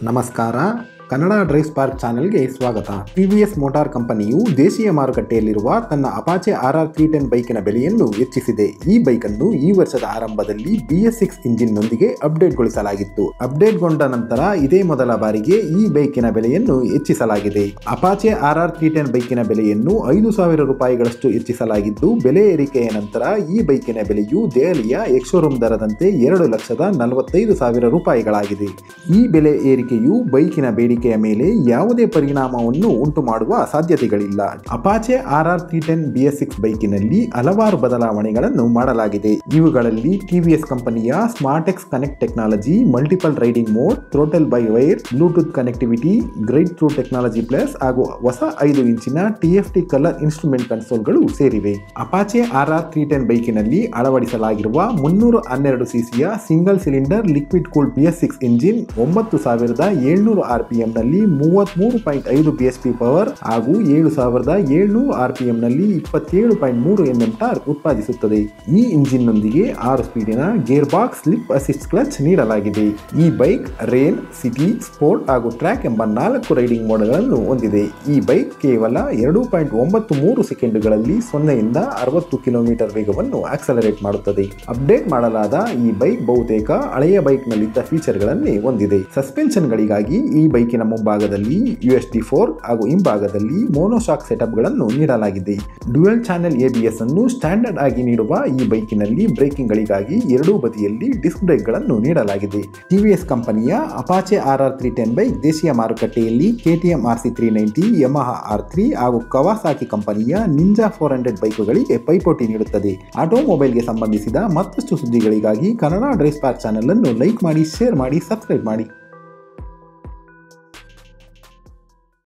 ನಮಸ್ಕಾರ Kannada drive spark ಚಾನೆಲ್ಗೆ ಸ್ವಾಗತ ಟಿವಿಎಸ್ ಮೋಟಾರ್ ಕಂಪನಿಯು ದೇಶೀಯ ಮಾರುಕಟ್ಟೆಯಲ್ಲಿರುವ ತನ್ನ Apache R R three ten ಬೈಕಿನ ಬೆಲೆಯನ್ನು ಹೆಚ್ಚಿಸಿದೆ ಈ ಬೈಕ್ ಅನ್ನು ಈ ವರ್ಷದ ಆರಂಭದಲ್ಲಿ ಬಿ ಎಸ್ ಸಿಕ್ಸ್ ಇಂಜಿನ್ನೊಂದಿಗೆ ಅಪ್ಡೇಟ್ಗೊಳಿಸಲಾಗಿತ್ತು ಅಪ್ಡೇಟ್ಗೊಂಡ ನಂತರ ಇದೇ ಮೊದಲ ಬಾರಿಗೆ ಈ ಬೈಕಿನ ಬೆಲೆಯನ್ನು ಹೆಚ್ಚಿಸಲಾಗಿದೆ Apache R R three ten ಬೈಕಿನ ಬೆಲೆಯನ್ನು ಐದು ಸಾವಿರ ರೂಪಾಯಿಗಳಷ್ಟು ಹೆಚ್ಚಿಸಲಾಗಿದ್ದು ಬೆಲೆ ಏರಿಕೆಯ ನಂತರ ಈ ಬೈಕಿನ ಬೆಲೆಯು ದೆಹಲಿಯ ಎಕ್ಸೋರೂಮ್ ದರದಂತೆ ಎರಡು ಲಕ್ಷದ ನಲವತ್ತೈದು ಸಾವಿರ ರೂಪಾಯಿಗಳಾಗಿದೆ ಈ ಬೆಲೆ ಏರಿಕೆಯು ಬೈಕಿನ ಬೇಡಿಕೆಯ ಮೇಲೆ ಯಾವುದೇ ಪರಿಣಾಮವನ್ನು ಉಂಟು ಮಾಡುವ ಸಾಧ್ಯತೆಗಳಿಲ್ಲ Apache R R three ten B S six ಬೈಕಿನಲ್ಲಿ ಹಲವಾರು ಬದಲಾವಣೆಗಳನ್ನು ಮಾಡಲಾಗಿದೆ ಇವುಗಳಲ್ಲಿ ಟಿವಿಎಸ್ ಕಂಪನಿಯ smart X connect technology multiple riding mode throttle by wire Bluetooth connectivity glide through technology plus ಹಾಗೂ ಹೊಸ ಐದು ಇಂಚಿನ ಟಿಎಫ್ಟಿ ಕಲರ್ ಇನ್ಸ್ಟ್ರೂಮೆಂಟ್ ಕನ್ಸೋಲ್ಗಳು ಸೇರಿವೆ Apache R R three ten ಬೈಕಿನಲ್ಲಿ ಅಳವಡಿಸಲಾಗಿರುವ ಮುನ್ನೂರ ಹನ್ನೆರಡು ಸಿಸಿಯ single cylinder liquid cooled B S six engine ಒಂಬತ್ತು ಸಾವಿರದ ಏಳ್ನೂರು ಆರ್ ಪಿ ನಲ್ಲಿ ಮೂವತ್ಮೂರು ಪಾಯಿಂಟ್ ಐದು ಬಿ ಎಸ್ ಪಿ ಪವರ್ ಹಾಗೂ ಏಳು ಸಾವಿರದ ಏಳ್ನೂರು ಆರ್ ಪಿ ನಲ್ಲಿ ಇಪ್ಪತ್ತೇಳು ಪಾಯಿಂಟ್ ಮೂರು ಎಂ ಎಂ ಟಾರ್ ಉತ್ಪಾದಿಸುತ್ತದೆ ಈ ಇಂಜಿನ್ನೊಂದಿಗೆ ಆರು ಸ್ಪೀಡಿನ gear box slip assist clutch ನೀಡಲಾಗಿದೆ ಈ ಬೈಕ್ ರೇನ್ ಸಿಟಿ ಸ್ಪೋರ್ಟ್ ಹಾಗೂ ಟ್ರ್ಯಾಕ್ ಎಂಬ ನಾಲ್ಕು ರೈಡಿಂಗ್ ಮೋಡ್ಗಳನ್ನು ಹೊಂದಿದೆ ಈ ಬೈಕ್ ಕೇವಲ ಎರಡು ಪಾಯಿಂಟ್ ಒಂಬತ್ತು ಮೂರು ಸೆಕೆಂಡುಗಳಲ್ಲಿ ಸೊನ್ನೆಯಿಂದ ಅರವತ್ತು ಕಿಲೋಮೀಟರ್ ವೇಗವನ್ನು ಆಕ್ಸಲರೇಟ್ ಮಾಡುತ್ತದೆ ಅಪ್ಡೇಟ್ ಮಾಡಲಾದ ಈ ಬೈಕ್ ಬಹುತೇಕ ಹಳೆಯ ಬೈಕ್ನಲ್ಲಿದ್ದ ಫೀಚರ್ಗಳನ್ನೇ ಹೊಂದಿದೆ ಸಸ್ಪೆನ್ಷನ್ಗಳಿಗಾಗಿ ಈ ಬೈಕಿನ ಮುಂಭಾಗದಲ್ಲಿ ಯು ಎಸ್ ಡಿ ಫೋರ್ ಹಾಗೂ ಹಿಂಭಾಗದಲ್ಲಿ ಮೋನೋಶಾಕ್ ಸೆಟಪ್ಗಳನ್ನು ನೀಡಲಾಗಿದೆ ಡ್ಯುಯಲ್ ಚಾನೆಲ್ ಎಬಿಎಸ್ ಅನ್ನು ಸ್ಟ್ಯಾಂಡರ್ಡ್ ಆಗಿ ನೀಡುವ ಈ ಬೈಕಿನಲ್ಲಿ ಬ್ರೇಕಿಂಗ್ಗಳಿಗಾಗಿ ಎರಡೂ ಬದಿಯಲ್ಲಿ ಡಿಸ್ಕ್ ಬ್ರೇಕ್ಗಳನ್ನು ನೀಡಲಾಗಿದೆ ಟಿವಿಎಸ್ ಕಂಪನಿಯ Apache R R three ten bike ದೇಶೀಯ ಮಾರುಕಟ್ಟೆಯಲ್ಲಿ KTM R C three ninety Yamaha R three ಹಾಗೂ ಕವಾಸಾಕಿ ಕಂಪನಿಯ ನಿಂಜಾ ಫೋರ್ ಹಂಡ್ರೆಡ್ ಬೈಕುಗಳಿಗೆ ಪೈಪೋಟಿ ನೀಡುತ್ತದೆ ಆಟೋಮೊಬೈಲ್ಗೆ ಸಂಬಂಧಿಸಿದ ಮತ್ತಷ್ಟು ಸುದ್ದಿಗಳಿಗಾಗಿ ಕನ್ನಡ ಡ್ರೈವ್ ಪಾರ್ಕ್ ಚಾನಲ್ ಅನ್ನು ಲೈಕ್ ಮಾಡಿ ಶೇರ್ ಮಾಡಿ ಸಬ್ಸ್ಕ್ರೈಬ್ ಮಾಡಿ